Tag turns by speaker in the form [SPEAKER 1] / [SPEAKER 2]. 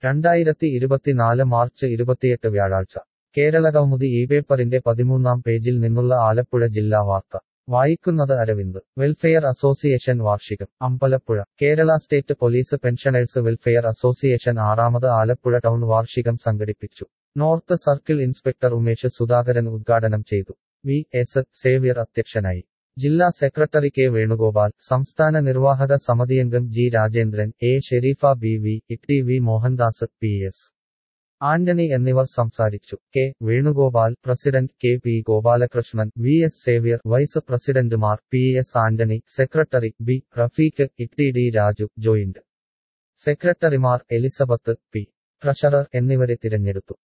[SPEAKER 1] രണ്ടായിരത്തി ഇരുപത്തിനാല് മാർച്ച് ഇരുപത്തിയെട്ട് വ്യാഴാഴ്ച കേരള കൗമുദി ഈ പേപ്പറിന്റെ പതിമൂന്നാം പേജിൽ നിന്നുള്ള ആലപ്പുഴ ജില്ലാ വാർത്ത വായിക്കുന്നത് അരവിന്ദ് വെൽഫെയർ അസോസിയേഷൻ വാർഷികം Ambalappuzha Kerala state police pensioners welfare association ആറാമത് ആലപ്പുഴ ടൗൺ വാർഷികം സംഘടിപ്പിച്ചു north circle inspector Umesh Sudhakaran ഉദ്ഘാടനം ചെയ്തു വി എസ് സേവ്യർ അധ്യക്ഷനായി ജില്ലാ സെക്രട്ടറി കെ വേണുഗോപാൽ സംസ്ഥാന നിർവാഹക സമിതിയംഗം G Rajendran A Sherifa B V T V Mohandas P S Antony എന്നിവർ സംസാരിച്ചു K Venugopal president K P Gopalakrishnan V S Xavier vice പ്രസിഡന്റുമാർ P S Antony secretary B Rafeeq Itty D Raju joint സെക്രട്ടറിമാർ എലിസബത്ത് പി ട്രഷറർ എന്നിവരെ തിരഞ്ഞെടുത്തു